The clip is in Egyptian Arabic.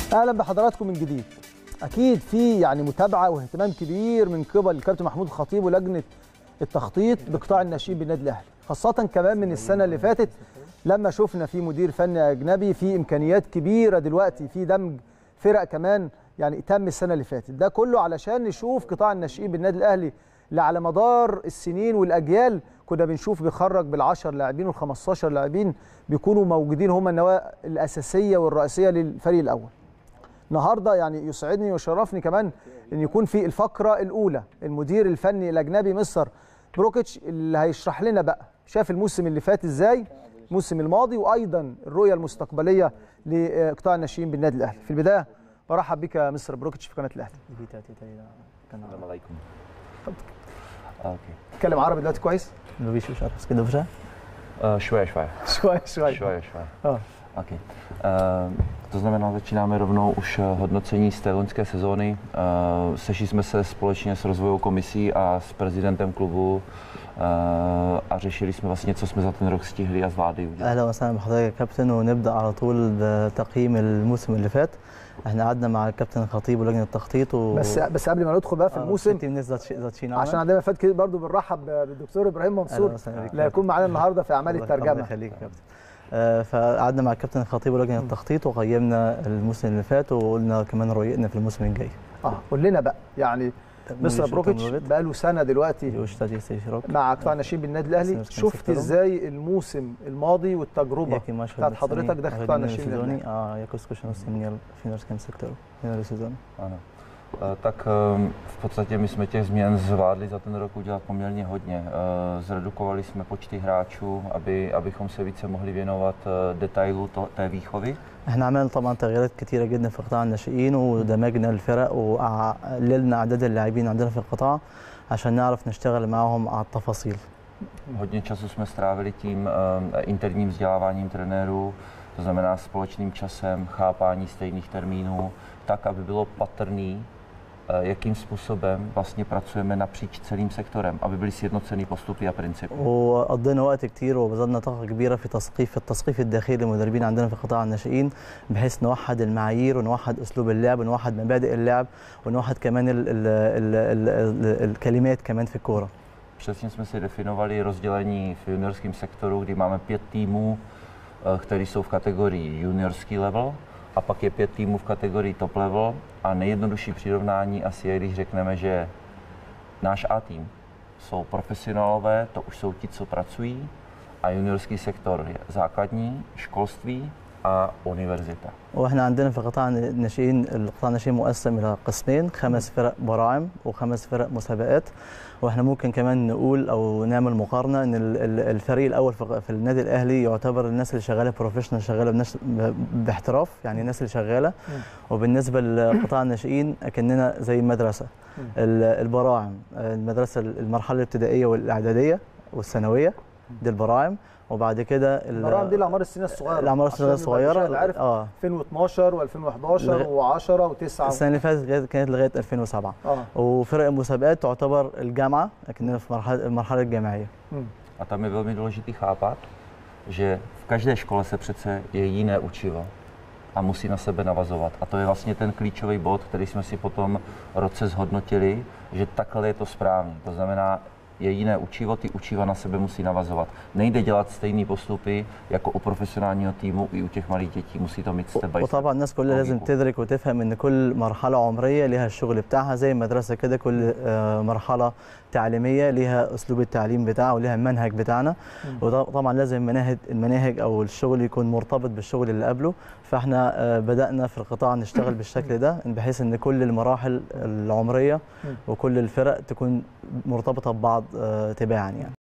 اهلا بحضراتكم من جديد اكيد في يعني متابعه واهتمام كبير من قبل الكابتن محمود الخطيب ولجنه التخطيط بقطاع الناشئين بالنادي الاهلي خاصه كمان من السنه اللي فاتت لما شفنا في مدير فني اجنبي في امكانيات كبيره دلوقتي في دمج فرق كمان يعني تم السنه اللي فاتت ده كله علشان نشوف قطاع الناشئين بالنادي الاهلي اللي على مدار السنين والاجيال كنا بنشوف بيخرج بال10 لاعبين وال15 لاعبين بيكونوا موجودين هم النواه الاساسيه والرئيسيه للفريق الاول النهارده يعني يسعدني ويشرفني كمان ان يكون في الفقره الاولى المدير الفني الاجنبي مستر بروكيتش اللي هيشرح لنا بقى شاف الموسم اللي فات ازاي الموسم الماضي وايضا الرؤيه المستقبليه لقطاع الناشئين بالنادي الاهلي في البدايه برحب بك يا مستر بروكيتش في قناه الاهلي السلام عليكم اوكي تتكلم عربي دلوقتي كويس Lubisz już arabskie dobrze? Uh, švé, švé. شويه شويه Švé, švé. اه Okay. Uh, to znamená, začínáme rovnou už hodnocení z té loňské sezóny. Uh, sešli jsme se společně s rozvojovou komisí a s prezidentem klubu uh, a řešili jsme vlastně, co jsme za ten rok stihli a zvládli udělat. اهلا وسهلا بحضرتك يا كابتن ونبدا على طول بتقييم الموسم اللي فات احنا قعدنا مع الكابتن الخطيب ولجنه التخطيط و بس بس قبل ما ندخل بقى في الموسم الناس ذات عشان عندنا فات كده برضو بنرحب بالدكتور ابراهيم منصور اللي هيكون معانا النهارده في اعمال الله الترجمه يخليك يا كابتن آه، فقعدنا مع الكابتن الخطيب ولجنه التخطيط وقيمنا الموسم اللي فات وقلنا كمان رؤيتنا في الموسم الجاي اه قول لنا بقى يعني مستر بروكيتش بقى له سنه دلوقتي يوش تاجي سيشروك مع قطاع الناشئين بالنادي الاهلي سنة شفت سكترون. ازاي الموسم الماضي والتجربه Jakie masz بتاعت obecnie حضرتك داخل قطاع rodzinne الناشئين بالنادي sezóny, a jaką zkušenost jsi měl v finálním sektoru, finální sezóny? Ano. Eh, Tak ehm, v podstatě my jsme těch změn zvládli za ten rok udělat poměrně hodně. Eh, Zredukovali jsme počty hráčů, aby, abychom se více mohli věnovat eh, detailu to, té výchovy. احنا عملنا طبعا تغييرات كتيره جدا في قطاع الناشئين ودمجنا الفرق وقللنا اعداد اللاعبين عندنا في القطاع عشان نعرف نشتغل معاهم على التفاصيل Hodně času jsme strávili tím eh, interním vzděláváním trenérů, to znamená společným časem, chápání stejných termínů, tak, aby bylo patrný, eh, jakým způsobem vlastně pracujeme napříč celým sektorem, aby byly sjednocený postupy a principy. وقضينا وقت كتير وبذلنا طاقه كبيره في تثقيف في التثقيف الداخلي للمدربين عندنا في قطاع الناشئين بحيث نوحد المعايير ونوحد اسلوب اللعب ونوحد مبادئ اللعب ونوحد كمان ال ال ال ال ال الكلمات كمان في الكوره Přesně jsme si definovali rozdělení v juniorském sektoru, kdy máme pět týmů, eh, které jsou v kategorii juniorský level, a pak je pět týmů v kategorii top level. A nejjednodušší přirovnání asi je, když řekneme, že náš A tým jsou profesionálové, to už jsou ti, co pracují, a juniorský sektor je základní, školství a univerzita. واحنا عندنا في قطاع الناشئين القطاع الناشئين مقسم الى قسمين خمس فرق براعم وخمس فرق مسابقات واحنا ممكن كمان نقول او نعمل مقارنه ان ال- ال- الفريق الاول في في النادي الاهلي يعتبر الناس اللي شغاله بروفيشنال شغاله بنفس ب- باحتراف يعني الناس اللي شغاله وبالنسبه لقطاع الناشئين اكننا زي مدرسه ال- البراعم المدرسه المرحله الابتدائيه والاعداديه والثانويه دي البراعم وبعد كده ال- المراحل دي الاعمار السنيه الصغيره الاعمار السنيه عشان يبقى الصغيره المشاهد عارف اه 2012 و2011 لغا- و10 و9 السنه اللي فاتت لغاية- كانت لغايه 2007 اه وفرق المسابقات تعتبر الجامعه لكننا في مرحله المرحله الجامعيه مم. A tam je velmi důležité chápat, že v každé škole se přece je jiné učivo a musí na sebe navazovat. A to je vlastně ten klíčový bod, který jsme si potom roce zhodnotili, že takhle je to správně. To znamená, je jiné učivo, ty učiva na sebe musí navazovat. Nejde dělat stejné postupy jako u profesionálního týmu i u těch malých dětí, musí to mít step by step. وطبعا الناس كلها لازم طبيعي. تدرك وتفهم ان كل مرحله عمريه ليها الشغل بتاعها زي المدرسه كده كل آه، مرحله تعليميه ليها اسلوب التعليم بتاعها وليها المنهج بتاعنا وطبعا لازم المناهج المناهج او الشغل يكون مرتبط بالشغل اللي قبله فاحنا آه، بدانا في القطاع نشتغل بالشكل ده بحيث ان كل المراحل العمريه وكل الفرق تكون مرتبطه ببعض آه، تباعا يعني